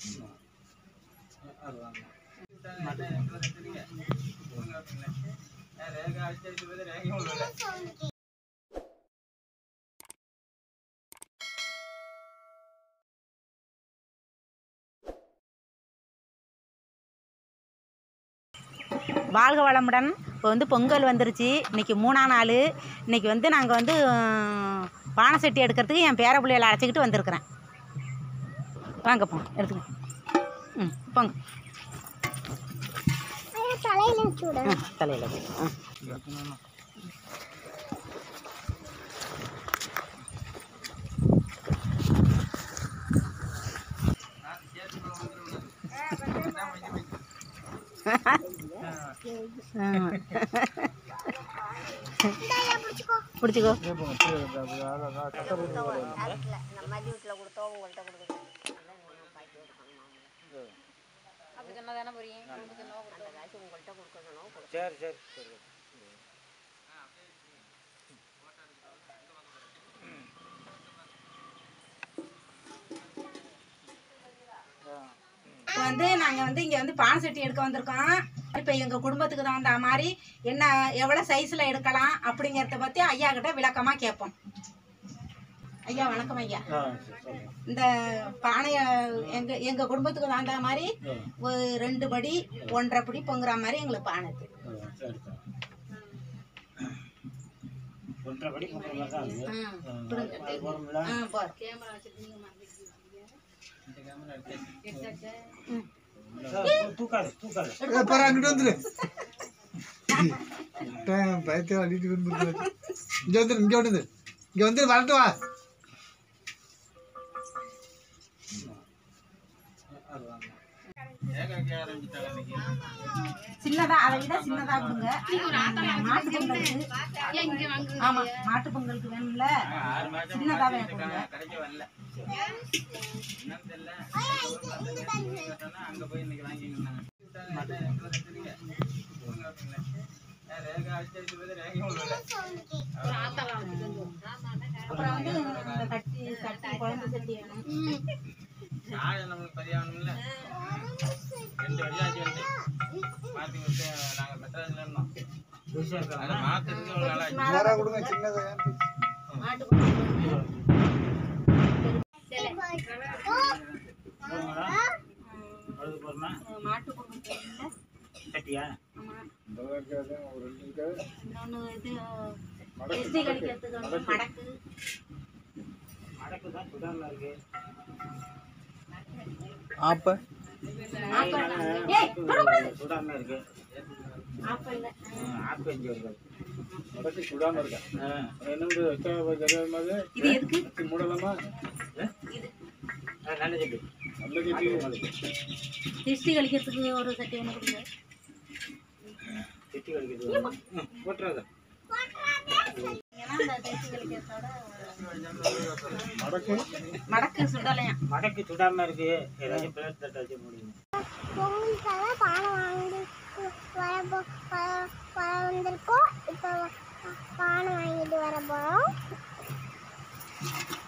வாழ்க வளமுடன் இப்போ வந்து பொங்கல் வந்துருச்சு இன்னைக்கு மூணாம் நாள் இன்னைக்கு வந்து நாங்கள் வந்து உம், பானை சட்டி எடுக்கிறதுக்கு என் பேர பிள்ளைகளை அழைச்சிக்கிட்டு வந்திருக்கிறேன் வாங்க போங்க எடுத்துங்க ம் போங்க தலையில சூட ஆ தலையில் ஆ பிடிச்சிக்கோ நம்ம வீட்டில் கொடுத்தோம் உங்கள்கிட்ட கொடுக்குறோம் அப்படி சொன்னா தானே புரியும் அந்த காசு உங்கள்கிட்ட கொடுக்கணும் சரி சரி சரி இப்போ வந்து நாங்கள் வந்து இங்கே வந்து பானை சட்டி எடுக்க வந்திருக்கோம் இப்போ எங்கள் குடும்பத்துக்கு தகுந்த மாதிரி என்ன எவ்வளோ சைஸில் எடுக்கலாம் அப்படிங்கிறத பற்றி ஐயா கிட்ட விளக்கமாக கேட்போம் ஐயா வணக்கம் ஐயா ஆ சரி சொல்லுங்க இந்த பானையை எங்கள் எங்கள் குடும்பத்துக்கு தகுந்த மாதிரி ஒரு ரெண்டு படி ஒன்றரை படி பொங்குற மாதிரி எங்களுக்கு பானை இருக்கு ஆ, சரி சரி ஒன்றரை படி மூன்றரை மாதிரி தான் அது ஆ, ஆ, கொடுங்க. அது போகிறோம்ல ஆ போதும் தூக்காது தூக்காது பாரு அங்கிட்டு வந்துரு பயத்தை அடிட்டு வந்து இங்க வந்துரு இங்க வந்துரு இங்க வந்து வரட்டு வா சின்னதா அதை விட சின்னதா கொடுங்க மாட்டு பொங்கலுக்கு ஆமா மாட்டு பொங்கலுக்கு வேணும்ல சின்னதா வேணும் கொடுங்க அப்புறம் வந்து இந்த கட்டி சட்டி குழம்பு சட்டி வேணும் நம்மளுக்கு பதியாகணும்ல ரெண்டு வழியாச்சு வந்து மாற்றி விட்டு நாங்கள் மெட்ராஸ்ல இருந்தோம் அதை மாற்றுறதுக்கு ஒரு நாளாச்சு நேரா கொடுங்க சின்னதா மாட்டு பொங்கலுக்கு அது போகிறோமா மாட்டு பொங்கலுக்கு வேணும்ல கட்டியா ஆமா ஒரு ரெண்டு இருக்காது இன்னொன்று இது எஸ்டி கழிக்கிறதுக்கு வந்து மடக்கு மடக்கு தான் சுடாமல் இருக்கு ஆப்ப ஆப்பம் ஏய் தொடக்கூடாது சுடாமல் இருக்கு ஆப்பம் இல்லை ஆப்பு எஞ்சி வருது மடக்கு சுடாம இருக்கா ஆ என்னோட தெரியாமது இது எதுக்கு மூடலாமா இது ஆ, நல்ல செடி நல்ல கட்டி திருஷ்டி கழிக்கிறதுக்கு ஒரு சட்டி ஒன்று கொடுங்க செட்டி கழிக்கிறது போட்டுறாத ஏன்னா இந்த திருஷ்டி கழிக்கிறதோட மடக்கு மடக்கு சுடலையாம் மடக்கு சுடாமல் இருக்கு ஏதாச்சும் பிளேட் தட்டை வச்சு முடியும் பொங்கலுக்காக பானை வாங்கி வர போ- வர- வர வந்திருக்கோம் இப்போ பானை வாங்கிட்டு வர போகிறோம்